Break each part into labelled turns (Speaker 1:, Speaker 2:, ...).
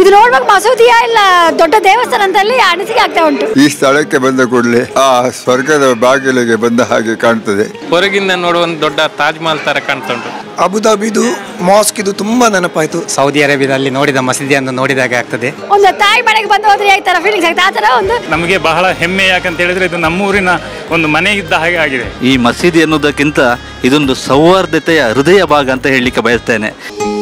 Speaker 1: ಇದು ನೋಡ್ಬೇಕು ಮಸೂದಿಯ ಇಲ್ಲ ದೊಡ್ಡ ದೇವಸ್ಥಾನ ಅಂತಲ್ಲಿ ಅನಿಸಿಕೆ ಆಗ್ತಾ ಉಂಟು
Speaker 2: ಈ ಸ್ಥಳಕ್ಕೆ ಬಂದ ಕೂಡಲೇ ಆ ಸ್ವರ್ಗದ ಬಾಗಿಲಿಗೆ ಬಂದ ಹಾಗೆ ಕಾಣ್ತದೆ
Speaker 3: ಹೊರಗಿಂದ ನೋಡುವ ಒಂದು ದೊಡ್ಡ ತಾಜ್ ಮಹಲ್ ತರ ಕಾಣ್ತಾ ಉಂಟು
Speaker 4: ಅಬುದಾಬಿದು ಮಾಸ್ಕ್ ಇದು ತುಂಬಾ ನೆನಪಾಯ್ತು
Speaker 5: ಸೌದಿ ಅರೇಬಿಯಾದಲ್ಲಿ ನೋಡಿದ ಮಸೀದಿಯನ್ನು ನೋಡಿದಾಗ ಆಗ್ತದೆ
Speaker 1: ಒಂದು ತಾಯಿ ಮನೆಗೆ ಬಂದು ಹೋದ್ರೆ ಯಾವ ತರ ಫೀಲಿಂಗ್ಸ್ ಆಗ್ತದೆ ಆ ತರ ಒಂದು
Speaker 6: ನಮಗೆ ಬಹಳ ಹೆಮ್ಮೆ ಯಾಕಂತ ಹೇಳಿದ್ರೆ ಇದು ನಮ್ಮೂರಿನ ಒಂದು ಮನೆ ಇದ್ದ ಹಾಗೆ ಆಗಿದೆ
Speaker 7: ಈ ಮಸೀದಿ ಅನ್ನೋದಕ್ಕಿಂತ ಇದೊಂದು ಸೌಹಾರ್ದತೆಯ ಹೃದಯ ಭಾಗ ಅಂತ ಹೇಳಲಿಕ್ಕೆ ಬಯಸ್ತೇನೆ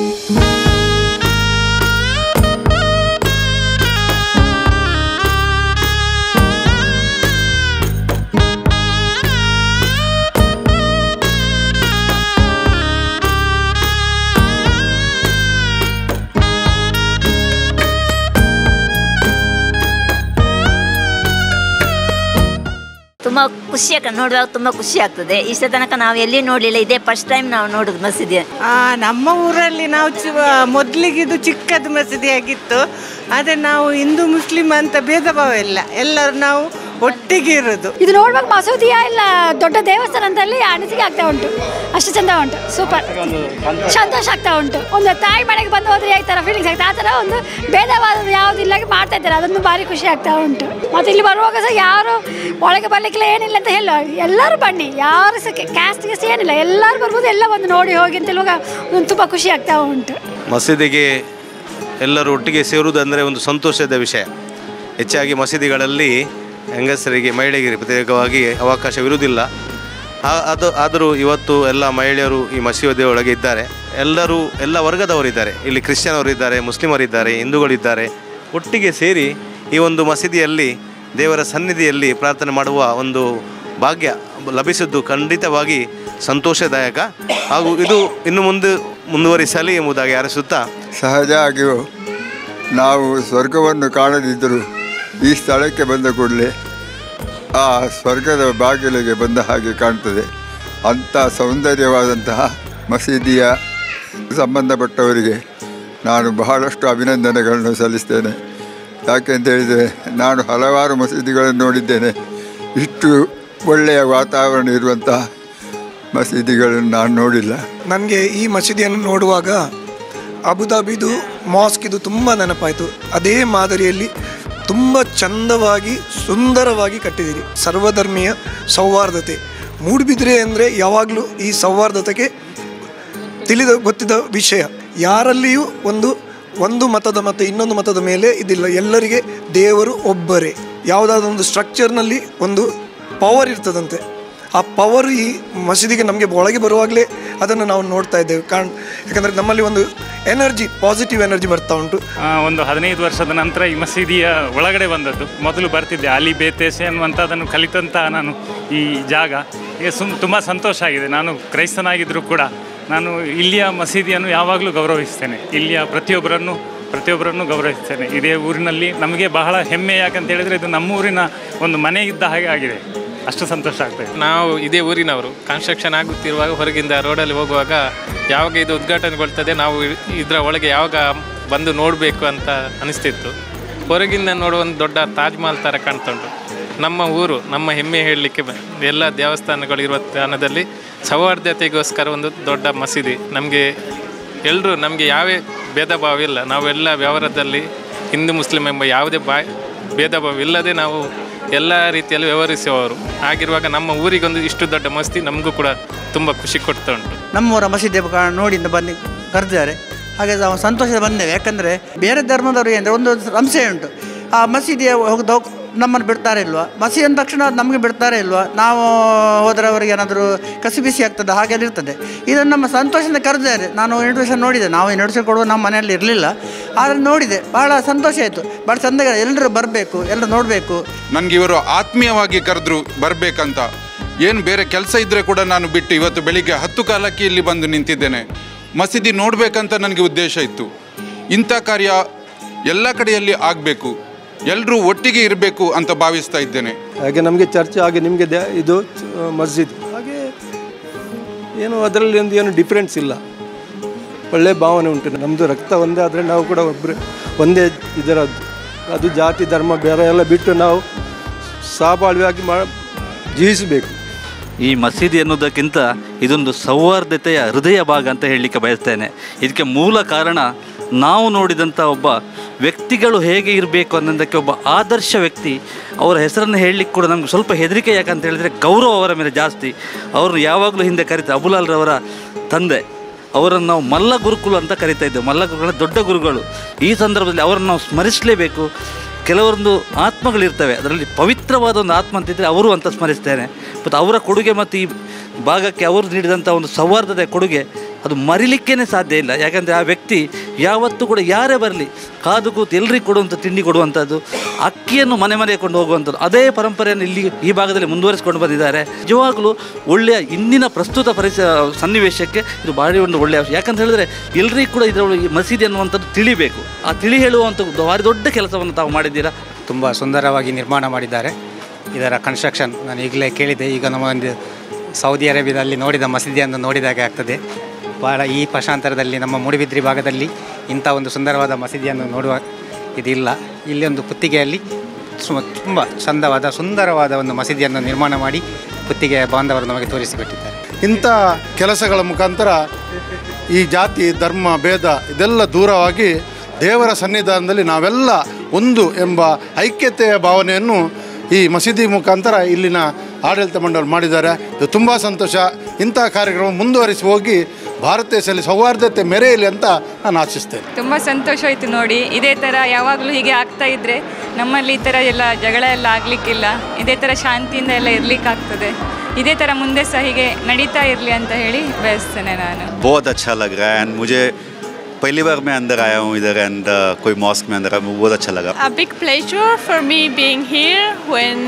Speaker 8: ತುಂಬ ಖುಷಿ ಆಗ ನೋಡುವಾಗ ತುಂಬ ಖುಷಿ ಆಗ್ತದೆ ಇಷ್ಟ ತನಕ ನಾವು ಎಲ್ಲಿ ನೋಡಲಿಲ್ಲ ಇದೇ ಫಸ್ಟ್ ಟೈಮ್ ನಾವು ನೋಡುದು ಮಸೀದಿ
Speaker 9: ಆ, ನಮ್ಮ ಊರಲ್ಲಿ ನಾವು ಚಿ ಮೊದಲಿಗೆ ಇದು ಚಿಕ್ಕದು ಮಸೀದಿ ಆಗಿತ್ತು ಆದರೆ ನಾವು ಹಿಂದೂ ಮುಸ್ಲಿಂ ಅಂತ ಭೇದ ಭಾವ ಇಲ್ಲ ಎಲ್ಲರೂ ನಾವು ಒಟ್ಟಿಗೆ ಇರೋದು
Speaker 1: ಇದು ನೋಡ್ಬೇಕು ಮಸೂದಿಯ ಇಲ್ಲ ದೊಡ್ಡ ದೇವಸ್ಥಾನ ಅಂತಲ್ಲಿ ಅನಿಸಿಕೆ ಆಗ್ತಾ ಉಂಟು ಅಷ್ಟು ಚಂದ ಉಂಟು ಸೂಪರ್ ಸಂತೋಷ ಆಗ್ತಾ ಉಂಟು ಒಂದು ತಾಯಿ ಮನೆಗೆ ಬಂದು ಹೋದ್ರೆ ಯಾವ ತರ ಫೀಲಿಂಗ್ಸ್ ಆಗ್ತದೆ ಆ ತರ ಒಂದು ಭೇದವಾದ ಯಾವುದಿಲ್ಲ ಮಾಡ್ತಾ ಇದ್ದಾರೆ ಅದೊಂದು ಭಾರಿ ಖುಷಿ ಆಗ್ತಾ ಉಂಟು ಮತ್ತೆ ಇಲ್ಲಿ ಬರುವಾಗ ಸಹ ಯಾರು ಒಳಗೆ ಬರ್ಲಿಕ್ಕಿಲ್ಲ ಏನಿಲ್ಲ ಅಂತ ಹೇಳ ಎಲ್ಲರೂ ಬನ್ನಿ ಯಾರು ಸಹ ಕ್ಯಾಸ್ಟ್ ಗಿಸ್ಟ್ ಏನಿಲ್ಲ ಎಲ್ಲರೂ ಬರ್ಬೋದು ಎಲ್ಲ ಬಂದು ನೋಡಿ ಹೋಗಿ ಅಂತ ಹೇಳುವಾಗ ಒಂದು ತುಂಬ ಖುಷಿ ಆಗ್ತಾ ಉಂಟು
Speaker 10: ಮಸೀದಿಗೆ ಎಲ್ಲರೂ ಒಟ್ಟಿಗೆ ಸೇರುವುದಂದರೆ ಒಂದು ಸಂತೋಷದ ವಿಷಯ ಹೆಚ್ಚಾಗಿ ಮಸೀದಿಗಳಲ್ಲಿ ಹೆಂಗಸರಿಗೆ ಮಹಿಳೆಯರಿಗೆ ಪ್ರತ್ಯೇಕವಾಗಿ ಅವಕಾಶವಿರುವುದಿಲ್ಲ ಆ- ಅದು ಆದರೂ ಇವತ್ತು ಎಲ್ಲ ಮಹಿಳೆಯರು ಈ ಮಸೀದಿ ಒಳಗೆ ಇದ್ದಾರೆ ಎಲ್ಲರೂ ಎಲ್ಲ ವರ್ಗದವರಿದ್ದಾರೆ ಇಲ್ಲಿ ಕ್ರಿಶ್ಚಿಯನವರಿದ್ದಾರೆ ಮುಸ್ಲಿಮರಿದ್ದಾರೆ ಹಿಂದೂಗಳಿದ್ದಾರೆ ಒಟ್ಟಿಗೆ ಸೇರಿ ಈ ಒಂದು ಮಸೀದಿಯಲ್ಲಿ ದೇವರ ಸನ್ನಿಧಿಯಲ್ಲಿ ಪ್ರಾರ್ಥನೆ ಮಾಡುವ ಒಂದು ಭಾಗ್ಯ ಲಭಿಸಿದ್ದು ಖಂಡಿತವಾಗಿ ಸಂತೋಷದಾಯಕ ಹಾಗೂ ಇದು ಇನ್ನು ಮುಂದೆ ಮುಂದುವರಿಸಲಿ ಎಂಬುದಾಗಿ ಹಾರೈಸುತ್ತಾ
Speaker 2: ಸಹಜವಾಗಿಯೂ ನಾವು ಸ್ವರ್ಗವನ್ನು ಕಾಣದಿದ್ದರೂ ಈ ಸ್ಥಳಕ್ಕೆ ಬಂದ ಕೂಡಲೇ ಆ ಸ್ವರ್ಗದ ಬಾಗಿಲಿಗೆ ಬಂದ ಹಾಗೆ ಕಾಣ್ತದೆ ಅಂಥ ಸೌಂದರ್ಯವಾದಂತಹ ಮಸೀದಿಯ ಸಂಬಂಧಪಟ್ಟವರಿಗೆ ನಾನು ಬಹಳಷ್ಟು ಅಭಿನಂದನೆಗಳನ್ನು ಸಲ್ಲಿಸ್ತೇನೆ ಯಾಕೆಂತ ಹೇಳಿದರೆ ನಾನು ಹಲವಾರು ಮಸೀದಿಗಳನ್ನು ನೋಡಿದ್ದೇನೆ ಇಷ್ಟು ಒಳ್ಳೆಯ ವಾತಾವರಣ ಇರುವಂತಹ ಮಸೀದಿಗಳನ್ನು ನಾನು ನೋಡಿಲ್ಲ
Speaker 4: ನನಗೆ ಈ ಮಸೀದಿಯನ್ನು ನೋಡುವಾಗ ಅಬುದಾಬಿದು ಮಾಸ್ಕ್ ಇದು ತುಂಬ ನೆನಪಾಯಿತು ಅದೇ ಮಾದರಿಯಲ್ಲಿ ತುಂಬ ಚಂದವಾಗಿ ಸುಂದರವಾಗಿ ಕಟ್ಟಿದ್ದೀರಿ ಸರ್ವಧರ್ಮೀಯ ಸೌಹಾರ್ದತೆ ಮೂಡುಬಿದ್ರೆ ಅಂದರೆ ಯಾವಾಗಲೂ ಈ ಸೌಹಾರ್ದತೆಗೆ ತಿಳಿದ ಗೊತ್ತಿದ್ದ ವಿಷಯ ಯಾರಲ್ಲಿಯೂ ಒಂದು ಒಂದು ಮತದ ಮತ್ತು ಇನ್ನೊಂದು ಮತದ ಮೇಲೆ ಇದಿಲ್ಲ ಎಲ್ಲರಿಗೆ ದೇವರು ಒಬ್ಬರೇ ಯಾವುದಾದ್ರೂ ಒಂದು ಸ್ಟ್ರಕ್ಚರ್ನಲ್ಲಿ ಒಂದು ಪವರ್ ಇರ್ತದಂತೆ ಆ ಪವರ್ ಈ ಮಸೀದಿಗೆ ನಮಗೆ ಒಳಗೆ ಬರುವಾಗಲೇ ಅದನ್ನು ನಾವು ನೋಡ್ತಾ ಇದ್ದೇವೆ ಕಾಣ್ ಯಾಕಂದರೆ ನಮ್ಮಲ್ಲಿ ಒಂದು ಎನರ್ಜಿ ಪಾಸಿಟಿವ್ ಎನರ್ಜಿ ಬರ್ತಾ ಉಂಟು
Speaker 6: ಆ, ಒಂದು ಹದಿನೈದು ವರ್ಷದ ನಂತರ ಈ ಮಸೀದಿಯ ಒಳಗಡೆ ಬಂದದ್ದು ಮೊದಲು ಬರ್ತಿದ್ದೆ ಅಲಿ ಬೇತೇಸೆ ಅನ್ನುವಂಥದ್ದನ್ನು ಕಲಿತಂಥ ನಾನು ಈ ಜಾಗ ಈಗ ಸುಮ್ ತುಂಬ ಸಂತೋಷ ಆಗಿದೆ ನಾನು ಕ್ರೈಸ್ತನಾಗಿದ್ದರೂ ಕೂಡ ನಾನು ಇಲ್ಲಿಯ ಮಸೀದಿಯನ್ನು ಯಾವಾಗಲೂ ಗೌರವಿಸ್ತೇನೆ ಇಲ್ಲಿಯ ಪ್ರತಿಯೊಬ್ಬರನ್ನು ಪ್ರತಿಯೊಬ್ಬರನ್ನು ಗೌರವಿಸ್ತೇನೆ ಇದೇ ಊರಿನಲ್ಲಿ ನಮಗೆ ಬಹಳ ಹೆಮ್ಮೆ ಯಾಕಂತ ಹೇಳಿದರೆ ಇದು ನಮ್ಮೂರಿನ ಒಂದು ಮನೆ ಇದ್ದ ಹಾಗೆ ಆಗಿದೆ ಅಷ್ಟು ಸಂತೋಷ ಆಗ್ತದೆ
Speaker 3: ನಾವು ಇದೇ ಊರಿನವರು ಕನ್ಸ್ಟ್ರಕ್ಷನ್ ಆಗುತ್ತಿರುವಾಗ ಹೊರಗಿಂದ ರೋಡಲ್ಲಿ ಹೋಗುವಾಗ ಯಾವಾಗ ಇದು ಉದ್ಘಾಟನೆಗೊಳ್ತದೆ ನಾವು ಇ- ಇದರ ಒಳಗೆ ಯಾವಾಗ ಬಂದು ನೋಡಬೇಕು ಅಂತ ಅನಿಸ್ತಿತ್ತು ಹೊರಗಿಂದ ನೋಡುವ ಒಂದು ದೊಡ್ಡ ತಾಜ್ ಮಹಲ್ ಥರ ಕಾಣ್ತಾ ಉಂಟು ನಮ್ಮ ಊರು ನಮ್ಮ ಹೆಮ್ಮೆ ಹೇಳಲಿಕ್ಕೆ ಎಲ್ಲ ದೇವಸ್ಥಾನಗಳಿರುವ ಸ್ಥಾನದಲ್ಲಿ ಸೌಹಾರ್ದತೆಗೋಸ್ಕರ ಒಂದು ದೊಡ್ಡ ಮಸೀದಿ ನಮಗೆ ಎಲ್ಲರೂ ನಮಗೆ ಯಾವೇ ಭೇದ ಭಾವ ಇಲ್ಲ ನಾವೆಲ್ಲ ವ್ಯವಹಾರದಲ್ಲಿ ಹಿಂದೂ ಮುಸ್ಲಿಂ ಎಂಬ ಯಾವುದೇ ಬಾ ಭೇದ ಭಾವ ಇಲ್ಲದೆ ನಾವು ಎಲ್ಲ ರೀತಿಯಲ್ಲಿ ವ್ಯವಹರಿಸುವವರು ಆಗಿರುವಾಗ ನಮ್ಮ ಊರಿಗೊಂದು ಇಷ್ಟು ದೊಡ್ಡ ಮಸ್ತಿ ನಮಗೂ ಕೂಡ ತುಂಬ ಖುಷಿ ಕೊಡ್ತಾ ಉಂಟು
Speaker 11: ನಮ್ಮೂರ ಮಸೀದಿ ಕಾ- ನೋಡಿ ಬನ್ನಿ ಕರೆದಿದ್ದಾರೆ ಹಾಗೆ ನಾವು ಸಂತೋಷದ ಬಂದೇವೆ ಯಾಕಂದರೆ ಬೇರೆ ಧರ್ಮದವರು ಏನಂದರೆ ಒಂದು ಸಂಶಯ ಉಂಟು ಆ ಮಸೀದಿಯ ಹೋಗ್ದು ಹೋಗ್ ನಮ್ಮನ್ನು ಬಿಡ್ತಾರೆ ಇಲ್ವಾ ಮಸೀದಿ ಅಂದ ತಕ್ಷಣ ನಮಗೆ ಬಿಡ್ತಾರೆ ಇಲ್ವಾ ನಾವು ಹೋದರೆ ಅವರಿಗೆ ಏನಾದರೂ ಕಸಿ ಬಿಸಿ ಆಗ್ತದೆ ಹಾಗೆಲ್ಲ ಇರ್ತದೆ ಇದನ್ನು ನಮ್ಮ ಸಂತೋಷದಿಂದ ಕರೆದಿದ್ದಾರೆ ನಾನು ಇನ್ವಿಟೇಷನ್ ನೋಡಿದೆ ನಾವು ಇನ್ವಿಟೇಷನ್ ಕೊಡುವ ನಮ್ಮ ಮನೆಯಲ್ಲಿ ಇರಲಿಲ್ಲ ಆದರೆ ನೋಡಿದೆ ಭಾಳ ಸಂತೋಷ ಆಯಿತು ಭಾಳ ಚಂದ ಎಲ್ಲರೂ ಬರಬೇಕು ಎಲ್ಲರೂ ನೋಡಬೇಕು
Speaker 12: ನನಗೆ ಇವರು ಆತ್ಮೀಯವಾಗಿ ಕರೆದ್ರು ಬರಬೇಕಂತ ಏನು ಬೇರೆ ಕೆಲಸ ಇದ್ದರೆ ಕೂಡ ನಾನು ಬಿಟ್ಟು ಇವತ್ತು ಬೆಳಿಗ್ಗೆ ಹತ್ತು ಕಾಲಕ್ಕೆ ಇಲ್ಲಿ ಬಂದು ನಿಂತಿದ್ದೇನೆ ಮಸೀದಿ ನೋಡಬೇಕಂತ ನನಗೆ ಉದ್ದೇಶ ಇತ್ತು ಇಂಥ ಕಾರ್ಯ ಎಲ್ಲ ಕಡೆಯಲ್ಲಿ ಆಗಬೇಕು ಎಲ್ಲರೂ ಒಟ್ಟಿಗೆ ಇರಬೇಕು ಅಂತ ಭಾವಿಸ್ತಾ ಇದ್ದೇನೆ
Speaker 13: ಹಾಗೆ ನಮಗೆ ಚರ್ಚ್ ಹಾಗೆ ನಿಮಗೆ ದ್ಯಾ ಇದು ಆ, ಮಸ್ಜಿದ್ ಹಾಗೆ ಏನು ಅದರಲ್ಲಿ ಒಂದು ಏನು ಡಿಫ್ರೆನ್ಸ್ ಇಲ್ಲ ಒಳ್ಳೆ ಭಾವನೆ ಉಂಟು ನಮ್ಮದು ರಕ್ತ ಒಂದೇ ಆದರೆ ನಾವು ಕೂಡ ಒಬ್ಬರು ಒಂದೇ ಇದರದ್ದು ಅದು ಜಾತಿ ಧರ್ಮ ಬೇರೆ ಎಲ್ಲ ಬಿಟ್ಟು ನಾವು ಸಹಬಾಳ್ವೆಯಾಗಿ ಮಾ ಜೀವಿಸಬೇಕು
Speaker 7: ಈ ಮಸೀದಿ ಅನ್ನೋದಕ್ಕಿಂತ ಇದೊಂದು ಸೌಹಾರ್ದತೆಯ ಹೃದಯ ಭಾಗ ಅಂತ ಹೇಳಲಿಕ್ಕೆ ಬಯಸ್ತೇನೆ ಇದಕ್ಕೆ ಮೂಲ ಕಾರಣ ನಾವು ನೋಡಿದಂಥ ಒಬ್ಬ ವ್ಯಕ್ತಿಗಳು ಹೇಗೆ ಇರಬೇಕು ಅನ್ನೋದಕ್ಕೆ ಒಬ್ಬ ಆದರ್ಶ ವ್ಯಕ್ತಿ ಅವರ ಹೆಸರನ್ನು ಹೇಳಲಿಕ್ಕೆ ಕೂಡ ನಮ್ಗೆ ಸ್ವಲ್ಪ ಹೆದರಿಕೆ ಯಾಕಂತ ಹೇಳಿದರೆ ಗೌರವ ಅವರ ಮೇಲೆ ಜಾಸ್ತಿ ಅವ್ರನ್ನ ಯಾವಾಗಲೂ ಹಿಂದೆ ಕರಿತಾರೆ ಅಬುಲಾಲ್ರವರ ತಂದೆ ಅವರನ್ನು ನಾವು ಮಲ್ಲ ಗುರುಕುಲ ಅಂತ ಕರಿತಾ ಇದ್ದೇವೆ ಮಲ್ಲ ಗುರುಗಳ ದೊಡ್ಡ ಗುರುಗಳು ಈ ಸಂದರ್ಭದಲ್ಲಿ ಅವರನ್ನು ನಾವು ಸ್ಮರಿಸಲೇಬೇಕು ಕೆಲವೊಂದು ಆತ್ಮಗಳಿರ್ತವೆ ಅದರಲ್ಲಿ ಪವಿತ್ರವಾದ ಒಂದು ಆತ್ಮ ಅಂತಿದ್ದರೆ ಅವರು ಅಂತ ಸ್ಮರಿಸ್ತೇನೆ ಮತ್ತು ಅವರ ಕೊಡುಗೆ ಮತ್ತು ಈ ಭಾಗಕ್ಕೆ ಅವರು ನೀಡಿದಂಥ ಒಂದು ಸೌಹಾರ್ದದ ಕೊಡುಗೆ ಅದು ಮರಿಲಿಕ್ಕೇ ಸಾಧ್ಯ ಇಲ್ಲ ಯಾಕಂದರೆ ಆ ವ್ಯಕ್ತಿ ಯಾವತ್ತೂ ಕೂಡ ಯಾರೇ ಬರಲಿ ಕಾದು ಕೂತು ಎಲ್ರಿಗೂ ಕೊಡುವಂಥ ತಿಂಡಿ ಕೊಡುವಂಥದ್ದು ಅಕ್ಕಿಯನ್ನು ಮನೆ ಮನೆಗೆ ಕೊಂಡು ಹೋಗುವಂಥದ್ದು ಅದೇ ಪರಂಪರೆಯನ್ನು ಇಲ್ಲಿ ಈ ಭಾಗದಲ್ಲಿ ಮುಂದುವರಿಸಿಕೊಂಡು ಬಂದಿದ್ದಾರೆ ನಿಜವಾಗಲೂ ಒಳ್ಳೆಯ ಇಂದಿನ ಪ್ರಸ್ತುತ ಪರಿಸ ಸನ್ನಿವೇಶಕ್ಕೆ ಇದು ಭಾಳ ಒಂದು ಒಳ್ಳೆಯ ಅಂಶ ಯಾಕಂತ ಹೇಳಿದ್ರೆ ಎಲ್ರಿಗೂ ಕೂಡ ಇದರೊಳಗೆ ಮಸೀದಿ ಅನ್ನುವಂಥದ್ದು ತಿಳಿಬೇಕು ಆ ತಿಳಿ ಹೇಳುವಂಥ ಭಾರಿ ದೊಡ್ಡ ಕೆಲಸವನ್ನು ತಾವು ಮಾಡಿದ್ದೀರಾ
Speaker 5: ತುಂಬ ಸುಂದರವಾಗಿ ನಿರ್ಮಾಣ ಮಾಡಿದ್ದಾರೆ ಇದರ ಕನ್ಸ್ಟ್ರಕ್ಷನ್ ನಾನು ಈಗಲೇ ಕೇಳಿದೆ ಈಗ ನಮ್ಮ ಒಂದು ಸೌದಿ ಅರೇಬಿಯಾದಲ್ಲಿ ನೋಡಿದ ಮಸೀದಿಯನ್ನು ನೋಡಿದಾಗೆ ಆಗ್ತದೆ ಭಾಳ ಈ ಪಶಾಂತರದಲ್ಲಿ ನಮ್ಮ ಮೂಡಿಬಿದ್ರಿ ಭಾಗದಲ್ಲಿ ಇಂಥ ಒಂದು ಸುಂದರವಾದ ಮಸೀದಿಯನ್ನು ನೋಡುವ ಇದಿಲ್ಲ ಇಲ್ಲಿ ಒಂದು ಕುತ್ತಿಗೆಯಲ್ಲಿ ಸು- ತುಂಬ ಚಂದವಾದ ಸುಂದರವಾದ ಒಂದು ಮಸೀದಿಯನ್ನು ನಿರ್ಮಾಣ ಮಾಡಿ ಕುತ್ತಿಗೆಯ ಬಾಂಧವರು ನಮಗೆ ತೋರಿಸಿಕೊಟ್ಟಿದ್ದಾರೆ
Speaker 14: ಇಂಥ ಕೆಲಸಗಳ ಮುಖಾಂತರ ಈ ಜಾತಿ ಧರ್ಮ ಭೇದ ಇದೆಲ್ಲ ದೂರವಾಗಿ ದೇವರ ಸನ್ನಿಧಾನದಲ್ಲಿ ನಾವೆಲ್ಲ ಒಂದು ಎಂಬ ಐಕ್ಯತೆಯ ಭಾವನೆಯನ್ನು ಈ ಮಸೀದಿ ಮುಖಾಂತರ ಇಲ್ಲಿನ ಆಡಳಿತ ಮಂಡಳಿ ಮಾಡಿದ್ದಾರೆ ಇದು ತುಂಬ ಸಂತೋಷ ಇಂಥ ಕಾರ್ಯಕ್ರಮ ಮುಂದುವರಿಸಿ ಹೋಗಿ ಭಾರತ ದೇಶದಲ್ಲಿ ಸೌಹಾರ್ದತೆ ಮೆರೆಯಲಿ ಅಂತ ನಾನು ಆಶಿಸ್ತೇನೆ
Speaker 15: ತುಂಬ ಸಂತೋಷ ಆಯಿತು ನೋಡಿ ಇದೇ ಥರ ಯಾವಾಗಲೂ ಹೀಗೆ ಆಗ್ತಾ ಇದ್ದರೆ ನಮ್ಮಲ್ಲಿ ಈ ಥರ ಎಲ್ಲ ಜಗಳ ಎಲ್ಲ ಆಗಲಿಕ್ಕಿಲ್ಲ ಇದೇ ಥರ ಶಾಂತಿಯಿಂದ ಎಲ್ಲ ಇರಲಿಕ್ಕಾಗ್ತದೆ ಇದೇ ಥರ ಮುಂದೆ ಸಹ ಹೀಗೆ ನಡೀತಾ ಇರಲಿ ಅಂತ ಹೇಳಿ ಬಯಸ್ತೇನೆ ನಾನು
Speaker 16: बहुत अच्छा लग रहा है एंड मुझे पहली बार मैं अंदर आया हूँ इधर एंड कोई मॉस्क में अंदर आया मुझे बहुत अच्छा लगा
Speaker 17: a big pleasure for me being here when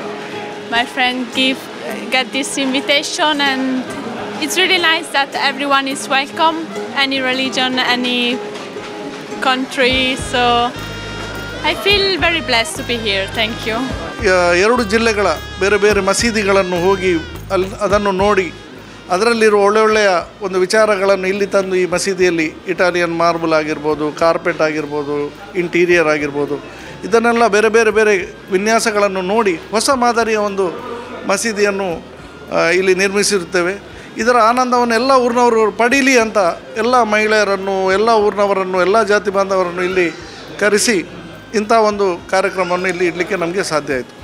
Speaker 17: my friend give got this invitation and it's really nice that everyone is welcome any religion any country so i feel very blessed to be here thank you
Speaker 18: ಯ- ಎರಡು ಜಿಲ್ಲೆಗಳ ಬೇರೆ ಬೇರೆ ಮಸೀದಿಗಳನ್ನು ಹೋಗಿ ಅಲ್ಲಿ ಅದನ್ನು ನೋಡಿ ಅದರಲ್ಲಿರುವ ಒಳ್ಳೆ ಒಳ್ಳೆಯ ಒಂದು ವಿಚಾರಗಳನ್ನು ಇಲ್ಲಿ ತಂದು ಈ ಮಸೀದಿಯಲ್ಲಿ ಇಟಾಲಿಯನ್ ಮಾರ್ಬಲ್ ಆಗಿರ್ಬೋದು ಕಾರ್ಪೆಟ್ ಆಗಿರ್ಬೋದು ಇಂಟೀರಿಯರ್ ಆಗಿರ್ಬೋದು ಇದನ್ನೆಲ್ಲ ಬೇರೆ ಬೇರೆ ಬೇರೆ ವಿನ್ಯಾಸಗಳನ್ನು ನೋಡಿ ಹೊಸ ಮಾದರಿಯ ಒಂದು ಮಸೀದಿಯನ್ನು ಆ, ಇಲ್ಲಿ ನಿರ್ಮಿಸಿರುತ್ತೇವೆ ಇದರ ಆನಂದವನ್ನು ಎಲ್ಲ ಊರಿನವರು ಪಡೀಲಿ ಅಂತ ಎಲ್ಲ ಮಹಿಳೆಯರನ್ನು ಎಲ್ಲ ಊರಿನವರನ್ನು ಎಲ್ಲ ಜಾತಿ ಬಾಂಧವರನ್ನು ಇಲ್ಲಿ ಕರೆಸಿ ಇಂಥ ಒಂದು ಕಾರ್ಯಕ್ರಮವನ್ನು ಇಲ್ಲಿ ಇಡಲಿಕ್ಕೆ ನಮಗೆ ಸಾಧ್ಯ ಆಯಿತು